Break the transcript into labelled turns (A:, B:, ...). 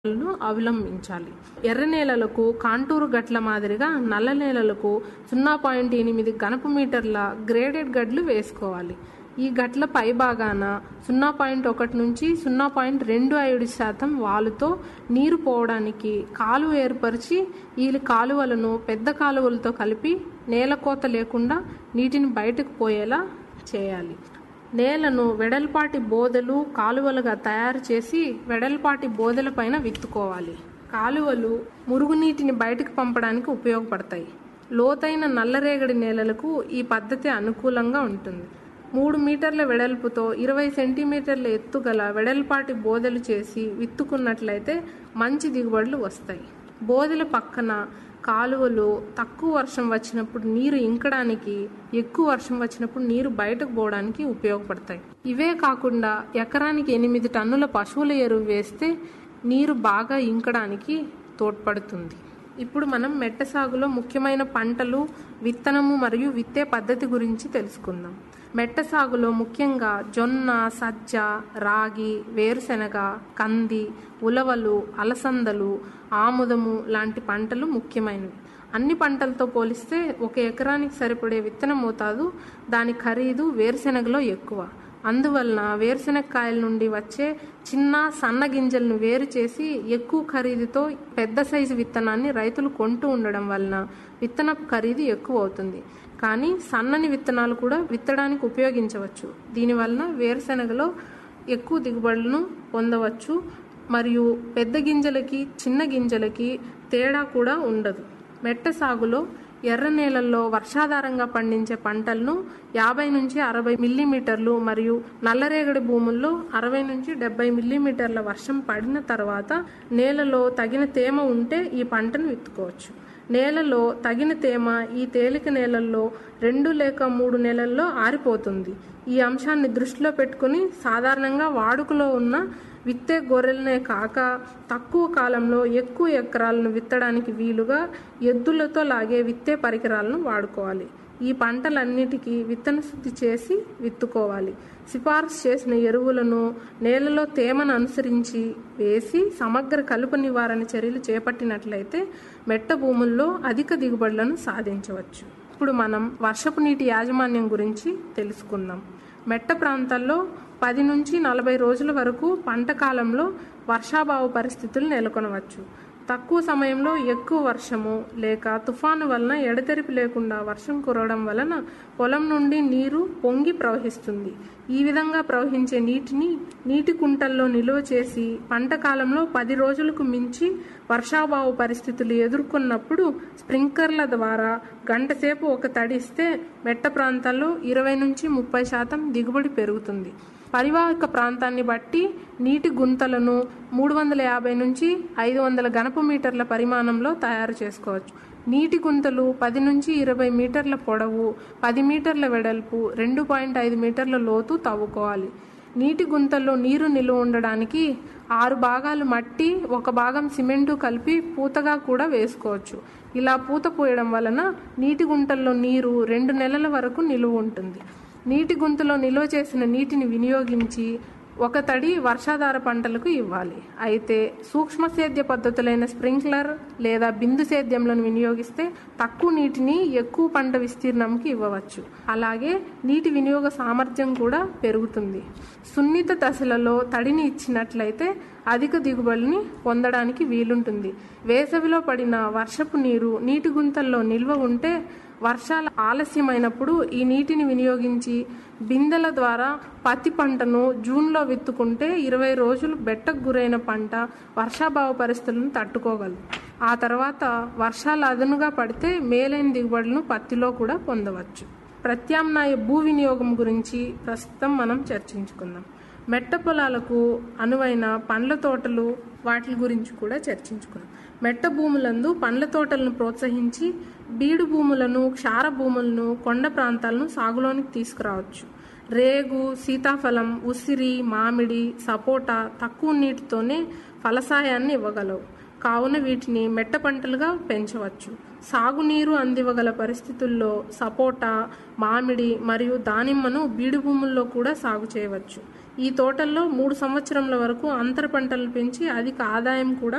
A: ను అవలంబించాలి ఎర్ర నేలలకు కాంటూరు గట్ల మాదిరిగా నల్ల నేలలకు సున్నా పాయింట్ ఎనిమిది ఘనపు మీటర్ల గ్రేడెడ్ గడ్లు వేసుకోవాలి ఈ గట్ల పై భాగాన సున్నా పాయింట్ ఒకటి నుంచి సున్నా పాయింట్ రెండు ఐదు శాతం వాలుతో నీరు పోవడానికి కాలువ ఏర్పరిచి ఈ కాలువలను పెద్ద కాలువలతో కలిపి నేలకోత లేకుండా నీటిని బయటకు పోయేలా చేయాలి నేలను వెడల్పాటి బోదెలు కాలువలుగా తయారు చేసి వెడల్పాటి బోదెల పైన విత్తుకోవాలి కాలువలు మురుగునీటిని బయటకు పంపడానికి ఉపయోగపడతాయి లోతైన నల్లరేగడి నేలలకు ఈ పద్ధతి అనుకూలంగా ఉంటుంది మూడు మీటర్ల వెడల్పుతో ఇరవై సెంటీమీటర్ల ఎత్తుగల వెడల్పాటి బోదెలు చేసి విత్తుకున్నట్లయితే మంచి దిగుబడులు వస్తాయి బోదెల పక్కన కాలువలు తక్కువ వర్షం వచ్చినప్పుడు నీరు ఇంకడానికి ఎక్కువ వర్షం వచ్చినప్పుడు నీరు బయటకు పోవడానికి ఉపయోగపడతాయి ఇవే కాకుండా ఎకరానికి ఎనిమిది టన్నుల పశువుల ఎరువు వేస్తే నీరు బాగా ఇంకడానికి తోడ్పడుతుంది ఇప్పుడు మనం మెట్ట సాగులో ముఖ్యమైన పంటలు విత్తనము మరియు విత్తే పద్ధతి గురించి తెలుసుకుందాం మెట్ట సాగులో ముఖ్యంగా జొన్న సజ్జ రాగి వేరుశెనగ కంది ఉలవలు అలసందలు ఆముదము లాంటి పంటలు ముఖ్యమైనవి అన్ని పంటలతో పోలిస్తే ఒక ఎకరానికి సరిపడే విత్తన మోతాదు దాని ఖరీదు వేరుశెనగలో ఎక్కువ అందువలన వేరుశెనగకాయల నుండి వచ్చే చిన్న సన్న గింజలను వేరు చేసి ఎక్కువ ఖరీదుతో పెద్ద సైజు విత్తనాన్ని రైతులు కొంటూ ఉండడం వలన విత్తనపు ఖరీదు ఎక్కువ అవుతుంది కానీ సన్నని విత్తనాలు కూడా విత్తడానికి ఉపయోగించవచ్చు దీనివలన వేరుశెనగలో ఎక్కువ దిగుబడులను పొందవచ్చు మరియు పెద్ద గింజలకి చిన్న గింజలకి తేడా కూడా ఉండదు మెట్ట సాగులో ఎర్ర నేలల్లో వర్షాధారంగా పండించే పంటలను యాభై నుంచి అరవై మిల్లీమీటర్లు మరియు నల్లరేగడి భూముల్లో అరవై నుంచి డెబ్బై మిల్లీమీటర్ల వర్షం పడిన తర్వాత నేలలో తగిన తేమ ఉంటే ఈ పంటను విత్తుకోవచ్చు నేలలో తగిన తేమ ఈ తేలిక నేలల్లో రెండు లేక మూడు నెలల్లో ఆరిపోతుంది ఈ అంశాన్ని దృష్టిలో పెట్టుకుని సాధారణంగా వాడుకలో ఉన్న విత్తే గొర్రెలనే కాక తక్కువ కాలంలో ఎక్కువ ఎకరాలను విత్తడానికి వీలుగా ఎద్దులతో లాగే విత్తే పరికరాలను వాడుకోవాలి ఈ పంటలన్నిటికీ విత్తన శుద్ధి చేసి విత్తుకోవాలి సిఫార్సు చేసిన ఎరువులను నేలలో తేమను అనుసరించి వేసి సమగ్ర కలుపు నివారణ చర్యలు చేపట్టినట్లయితే మెట్ట భూముల్లో అధిక దిగుబడులను సాధించవచ్చు ఇప్పుడు మనం వర్షపు నీటి యాజమాన్యం గురించి తెలుసుకుందాం మెట్ట ప్రాంతాల్లో పది నుంచి నలభై రోజుల వరకు పంట కాలంలో వర్షాభావ పరిస్థితులు నెలకొనవచ్చు తక్కువ సమయంలో ఎక్కువ వర్షము లేక తుఫాను వలన ఎడతెరిపి లేకుండా వర్షం కురవడం వలన పొలం నుండి నీరు పొంగి ప్రవహిస్తుంది ఈ విధంగా ప్రవహించే నీటిని నీటి కుంటల్లో నిల్వ చేసి పంట కాలంలో పది రోజులకు మించి వర్షాభావ పరిస్థితులు ఎదుర్కొన్నప్పుడు స్ప్రింక్లర్ల ద్వారా గంటసేపు ఒక తడిస్తే మెట్ట ప్రాంతాల్లో ఇరవై నుంచి ముప్పై శాతం దిగుబడి పెరుగుతుంది పరివాహక ప్రాంతాన్ని బట్టి నీటి గుంతలను మూడు వందల యాభై నుంచి ఐదు వందల ఘనపు మీటర్ల పరిమాణంలో తయారు చేసుకోవచ్చు నీటి గుంతలు పది నుంచి ఇరవై మీటర్ల పొడవు పది మీటర్ల వెడల్పు రెండు పాయింట్ ఐదు మీటర్ల లోతు తవ్వుకోవాలి నీటి గుంతల్లో నీరు నిలువ ఉండడానికి ఆరు భాగాలు మట్టి ఒక భాగం సిమెంటు కలిపి పూతగా కూడా వేసుకోవచ్చు ఇలా పూత పోయడం వలన నీటి గుంటల్లో నీరు రెండు నెలల వరకు నిలువ ఉంటుంది నీటి గుంతలో నిల్వ చేసిన నీటిని వినియోగించి ఒక తడి వర్షాధార పంటలకు ఇవ్వాలి అయితే సూక్ష్మ సేద్య పద్ధతులైన స్ప్రింక్లర్ లేదా బిందు సేద్యంలను వినియోగిస్తే తక్కువ నీటిని ఎక్కువ పంట విస్తీర్ణంకి ఇవ్వవచ్చు అలాగే నీటి వినియోగ సామర్థ్యం కూడా పెరుగుతుంది సున్నిత దశలలో తడిని ఇచ్చినట్లయితే అధిక దిగుబడిని పొందడానికి వీలుంటుంది వేసవిలో పడిన వర్షపు నీరు నీటి గుంతల్లో నిల్వ ఉంటే వర్షాలు ఆలస్యమైనప్పుడు ఈ నీటిని వినియోగించి బిందెల ద్వారా పత్తి పంటను జూన్లో విత్తుకుంటే ఇరవై రోజులు బెట్టకు గురైన పంట వర్షాభావ పరిస్థితులను తట్టుకోగలదు ఆ తర్వాత వర్షాలు అదనుగా పడితే మేలైన దిగుబడులను పత్తిలో కూడా పొందవచ్చు ప్రత్యామ్నాయ భూ వినియోగం గురించి ప్రస్తుతం మనం చర్చించుకుందాం మెట్ట పొలాలకు అనువైన పండ్ల తోటలు వాటి గురించి కూడా చర్చించుకుందాం మెట్ట భూములందు పండ్ల తోటలను ప్రోత్సహించి బీడు భూములను క్షార భూములను కొండ ప్రాంతాలను సాగులోనికి తీసుకురావచ్చు రేగు సీతాఫలం ఉసిరి మామిడి సపోటా తక్కువ నీటితోనే ఫలసాయాన్ని ఇవ్వగలవు కావున వీటిని మెట్ట పంటలుగా పెంచవచ్చు సాగునీరు అందివ్వగల పరిస్థితుల్లో సపోటా మామిడి మరియు దానిమ్మను బీడు భూముల్లో కూడా సాగు చేయవచ్చు ఈ తోటల్లో మూడు సంవత్సరముల వరకు అంతర పంటలు పెంచి అధిక ఆదాయం కూడా